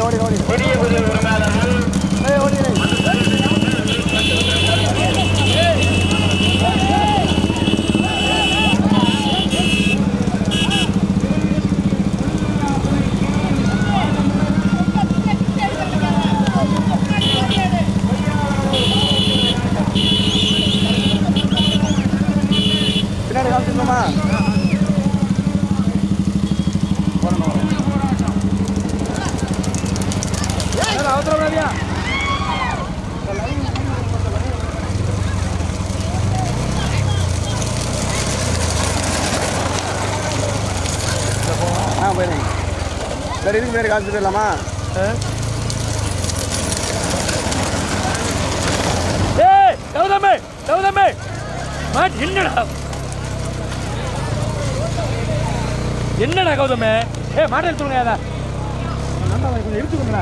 ஓடி ஓடி பெரிய குதிரை உரிமையாளர்கள் ஏய் ஓடி ஏய். பின்னாடி காமிச்சிருந்தோமா அவசரம் விடாதியா ஆ போயிருங்க சரி இதுக்கு முன்னாடி காமிச்சு போயிடலாமா ஏய் கௌதமே கௌதமே மாட் என்னடா என்னடா கௌதமே ஏ மாட்டை எடுத்துருங்க அத நல்லா கொஞ்சம் எடுத்துக்கோங்களா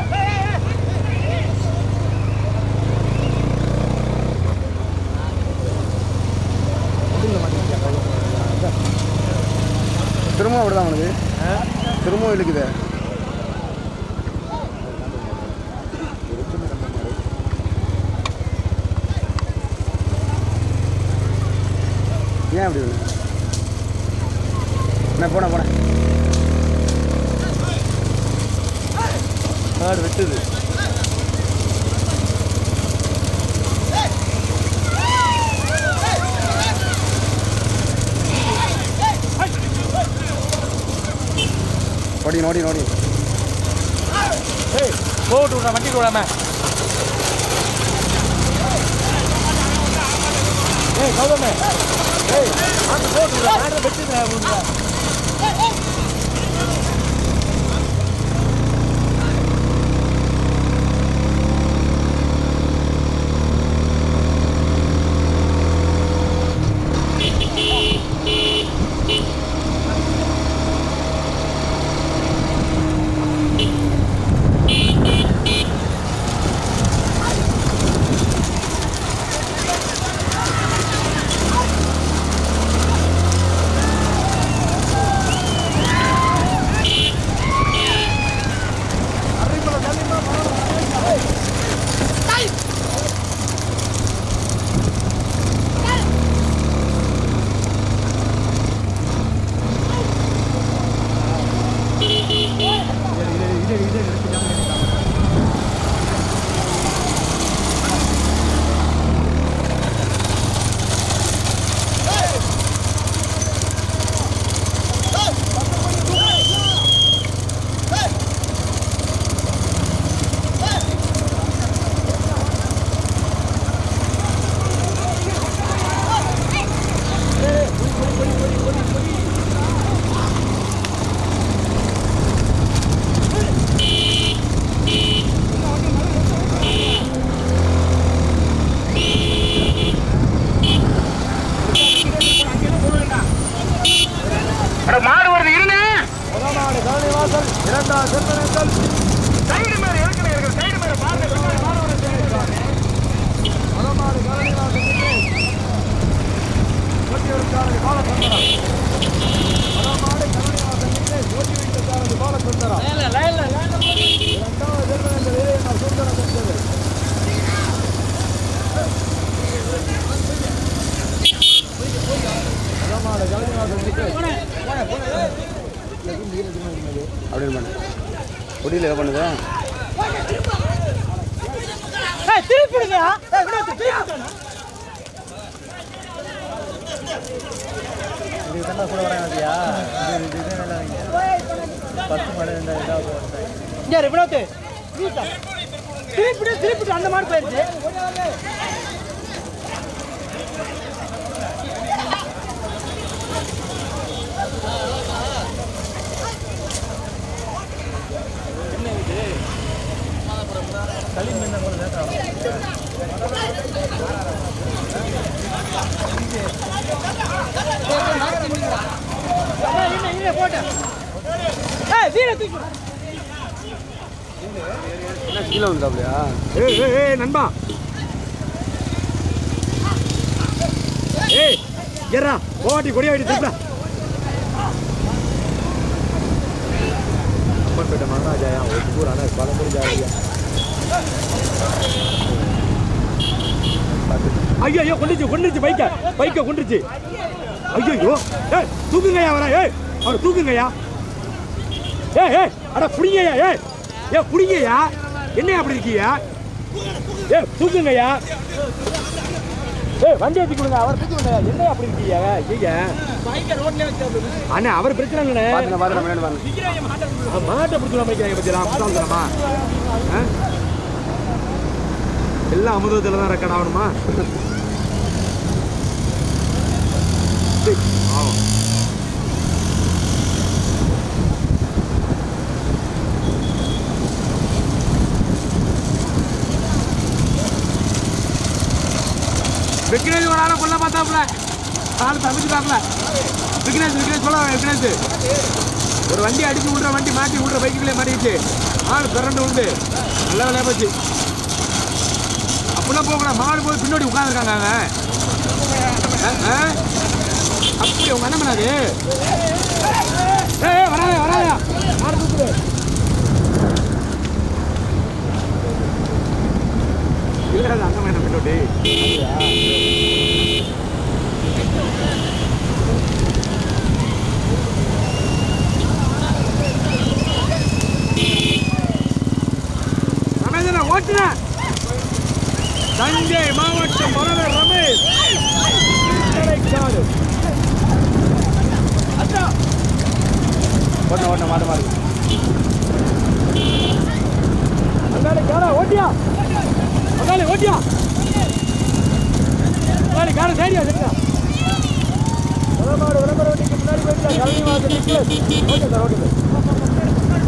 திரும்பவும் அப்படிதான் உனக்கு திரும்பவும் இழுக்குது ஏன் அப்படி வேணும் நான் போனேன் போனேன் மாடு வெட்டுது ஓடி ஓடி ஓடி ஏய் போட்டு விட்றா வண்டி விடாம ஏய் கௌதமே ஏய் மாட்டு போட்டு விட்றா மாடு வெட்டுது விட்றா அட மாடு வருது இருங்க முதலாவது கவனிவாசல் இரண்டாவது செல்வனேசல் சைடு மேல இருக்கு இருக்கு சைடு மேல பாருங்க பின்னாடி மாடு வருது முதலாவது கவனிவாசல் ஓட்டியவருக்காரது பாலசுந்தரம் முதலாவது கவனிவாசல் ஓட்டி வைத்ததாரது பாலசுந்தரம் இரண்டாவது செல்வனேசல் வீரேந்திர சுந்தரம் என்பது முதலாவது கவனிவாசல் அப்படி பண்ணு ஒடியில் எதை பண்ணுது இதுக்கு தான் கூட வராங்கயா இது இது இது நல்லா வைங்க பத்து மாடு இருந்தால் இதாக யார் வினோத் திருப்பி திருப்பி அந்த மாதிரி போயிருச்சு இல்லை இல்லை போட்டேன் ஏய் வீர தூக்கி என்ன கீழே வந்துட்டாப்லையா ஏய் ஏய் ஏய் நண்பா ஏய் ஏறா போட்டி கொடியா வெட்டி திருப்பா அம்மன்பேட்டை மகாராஜாயா ஒரு ஊர் ஆனால் பழம்புரி ஜாதியா ஐயோ ஐயோ கொண்டுச்சு கொண்டுச்சு பைக்க பைக்க கொண்டுச்சு ஐயோ ஏய் தூக்குங்கய்யா வர ஏய் அவர் தூக்குங்கய்யா ஏய் ஏய் அட புடிங்கய்யா ஏய் ஏ புடிங்கய்யா என்ன அப்படி இருக்கீங்க ஏய் தூக்குங்கய்யா ஏய் வண்டி ஏத்தி கொடுங்க அவர் தூக்குங்க என்ன அப்படி இருக்கீங்க ஐயா அண்ணா அவர் பிரச்சனை இல்லைண்ணே பார்த்துங்க பார்த்துங்க முன்னாடி பாருங்க மாட்டை பிடிச்சி வைக்கிறாங்க பத்தியெல்லாம் முட்டாள்தனமா ஆ? எல்லாம் அமுதத்தில் தான் ரெக்கார்ட் ஆகணுமா டேய், பாவம். விக்னேஷ் ஒரு ஆளை கொல்ல பார்த்தாப்புல ஆள் தப்பிச்சுட்டாப்புல விக்னேஷ் விக்னேஷ் சொல்ல விக்னேஷ் ஒரு வண்டி அடிச்சு விடுற வண்டி மாட்டி விடுற பைக்குள்ளே மாட்டிடுச்சு ஆள் பிறண்டு உண்டு நல்ல வேலையா போச்சு அப்படிலாம் போகக்கூடாது மாடு போய் பின்னாடி உட்காந்துருக்காங்க அவங்க ஆ? ஆ? அப்படி உங்க அண்ணன் பண்ணாது ஏய் வராத வராத மாடு தூக்குது இல்லை அது அண்ணன் வேணும் பின்னோட்டி ரமேஷ் ஓட்டுன தஞ்சை மாவட்டம் மரவர் ரமேஷ் திருக்கடைக்காடு. அச்சா. ஓட்டணும் ஓட்டணும் மாட்டு மாடு அங்காளி காரா ஓட்டியா அங்காளி ஓட்டியா அங்காளி கார சரியா சரியா உடம்பாடு விளம்பர வண்டிக்கு முன்னாடி போயிட்டா கல்வி மாவட்ட நிக்கலஸ் ஓகே சார் ஓகே சார்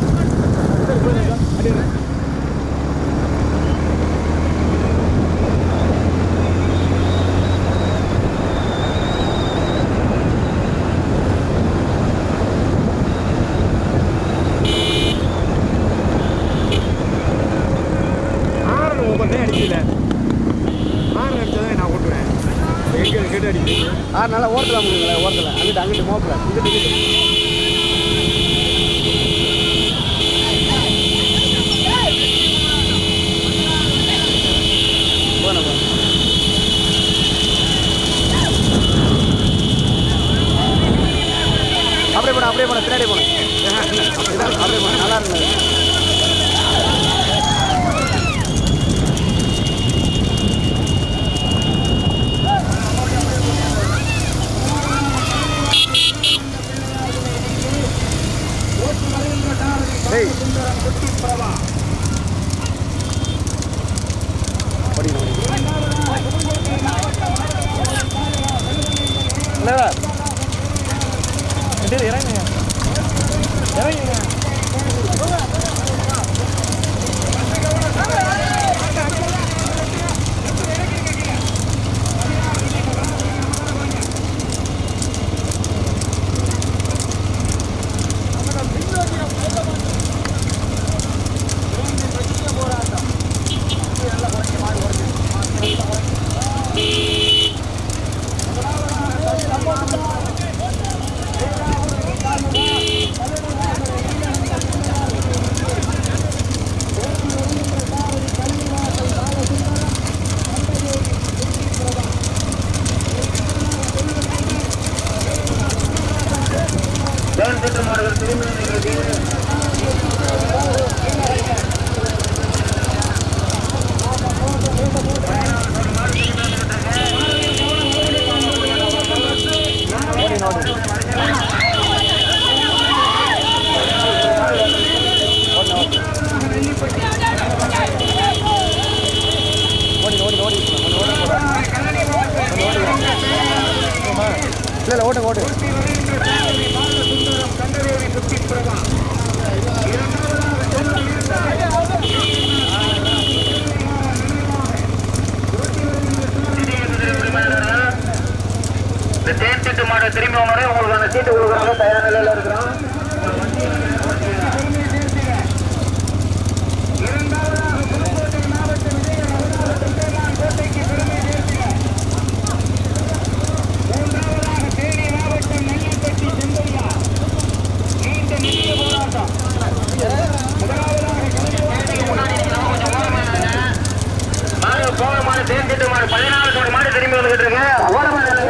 ஆறு ஒவ்வொன்றே அடிக்கல ஆறு அடிச்சாதான் நான் ஓட்டுவேன் எங்க கேட்டு அடிக்கிறீங்க ஆ நல்லா ஓட்டலாம் முடியுங்களே ஓட்டல அங்கிட்டு அங்கிட்டு மோப்பில் இங்கிட்டு இங்கிட்டு போன போன அப்படியே போன அப்படியே போன பின்னாடி போன அப்படியே போன நல்லா இருந்தது டேய் ஓடிக்கணும் இறங்குங்க இறங்குங்க ஓடி ஓடி ஓடி கொஞ்சம் ஓடி போடா. கொஞ்சம் ஓடி இல்லை இல்லை ஓட்டு ஓட்டு இந்த தேன் திட்டு மாட்டை திரும்பி வர உங்களுக்கான சீட்டு கொடுக்குறாங்க தயார் நிலையில இருக்கிறோம் ஏய் கோவை மாடு தேர்ச்சிட்டு மாடு பதினாறு கோடி மாடு திரும்பி வந்துகிட்டு இருக்கு ஓரமா நில்லுங்க.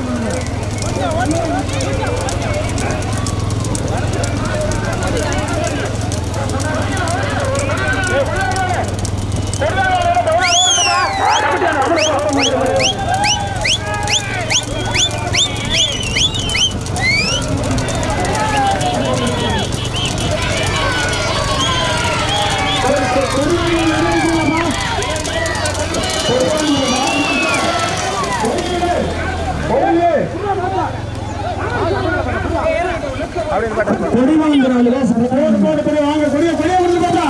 அப்படின்னு பார்த்தா கொடி வாங்குறாங்க போடு போடு கொடி வாங்க கொடிய கொடிய கொடுத்து பாப்பா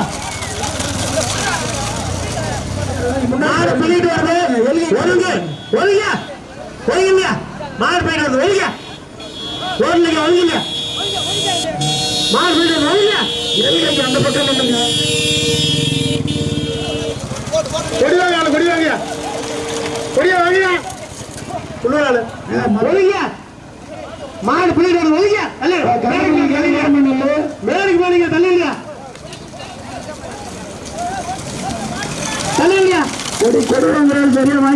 மாடு பிள்ளைட்டு வருது ஒழுங்கு ஒழுங்க ஒழுங்குங்க மாடு போயிட்டு வருது ஒழுங்க ஒழுங்க ஒழுங்குங்க மாடு போயிட்டு வருது ஒழுங்க எல்லைக்கு அந்த பக்கம் பண்ணுங்க கொடி வாங்க கொடி வாங்க கொடிய வாங்க உள்ளூராளு ஒழுங்க மாடு பிள்ளைட்டு வருது ஒழுங்க தள்ளு மேலுக்கு தள்ளுங்க மேலுக்கு போனீங்க தள்ளுங்க தள்ளுங்க கொடி கொடி வாங்குறாரு சரியா